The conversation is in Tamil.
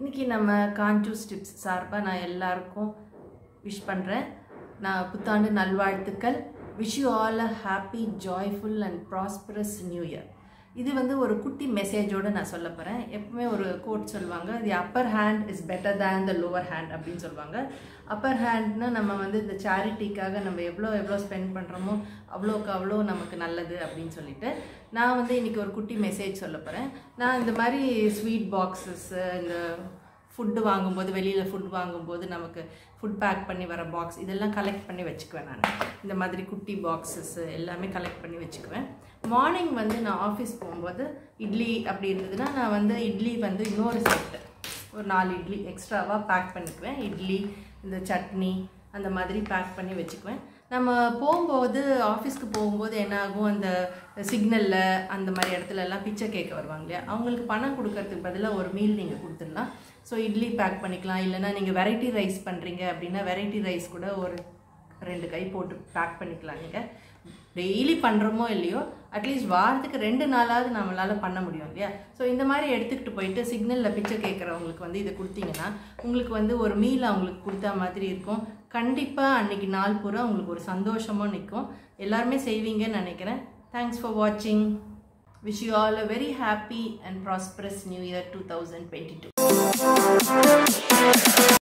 இன்றைக்கி நம்ம கான்டூஸ் டிப்ஸ் சார்பாக நான் எல்லாருக்கும் விஷ் பண்ணுறேன் நான் புத்தாண்டு நல்வாழ்த்துக்கள் wish you all a happy joyful and prosperous new year இது வந்து ஒரு குட்டி மெசேஜோடு நான் சொல்ல போகிறேன் எப்பவுமே ஒரு கோட் சொல்லுவாங்க the upper hand is better than the lower hand அப்படின்னு சொல்லுவாங்க அப்பர் ஹேண்ட்னா நம்ம வந்து இந்த சேரிட்டிக்காக நம்ம எவ்வளோ எவ்வளோ ஸ்பெண்ட் பண்ணுறோமோ அவ்வளோக்கு அவ்வளோ நமக்கு நல்லது அப்படின்னு சொல்லிட்டு நான் வந்து இன்றைக்கி ஒரு குட்டி மெசேஜ் சொல்ல போகிறேன் நான் இந்த மாதிரி ஸ்வீட் பாக்ஸஸ்ஸு இந்த ஃபுட்டு வாங்கும்போது வெளியில் ஃபுட் வாங்கும்போது நமக்கு ஃபுட் பேக் பண்ணி வர பாக்ஸ் இதெல்லாம் கலெக்ட் பண்ணி வச்சுக்குவேன் நான் இந்த மாதிரி குட்டி பாக்ஸஸ் எல்லாமே கலெக்ட் பண்ணி வச்சுக்குவேன் மார்னிங் வந்து நான் ஆஃபீஸ் போகும்போது இட்லி அப்படி இருந்ததுன்னா நான் வந்து இட்லி வந்து இன்னொரு செட்டு ஒரு நாலு இட்லி எக்ஸ்ட்ராவாக பேக் பண்ணிக்குவேன் இட்லி இந்த சட்னி அந்த மாதிரி பேக் பண்ணி வச்சுக்குவேன் நம்ம போகும்போது ஆஃபீஸ்க்கு போகும்போது என்ன ஆகும் அந்த சிக்னலில் அந்த மாதிரி இடத்துல எல்லாம் பிச்சை கேட்க வருவாங்க இல்லையா அவங்களுக்கு பணம் கொடுக்கறதுக்கு பதிலாக ஒரு மீல் நீங்கள் கொடுத்துடலாம் ஸோ இட்லி பேக் பண்ணிக்கலாம் இல்லைனா நீங்கள் வெரைட்டி ரைஸ் பண்ணுறீங்க அப்படின்னா வெரைட்டி ரைஸ் கூட ஒரு ரெண்டு கை போட்டு பேக் பண்ணிக்கலாம் நீங்கள் டெய்லி பண்ணுறோமோ இல்லையோ அட்லீஸ்ட் வாரத்துக்கு ரெண்டு நாளாவது நம்மளால் பண்ண முடியும் இல்லையா ஸோ இந்த மாதிரி எடுத்துக்கிட்டு போயிட்டு சிக்னலில் பிச்சை கேட்குறவங்களுக்கு வந்து இதை கொடுத்தீங்கன்னா உங்களுக்கு வந்து ஒரு மீல் அவங்களுக்கு கொடுத்தா மாதிரி இருக்கும் கண்டிப்பாக அன்றைக்கி நாள் பூரா உங்களுக்கு ஒரு சந்தோஷமும் நிற்கும் எல்லாருமே செய்வீங்கன்னு நினைக்கிறேன் தேங்க்ஸ் ஃபார் வாட்சிங் wish you all a very happy and prosperous new year two thousand twenty two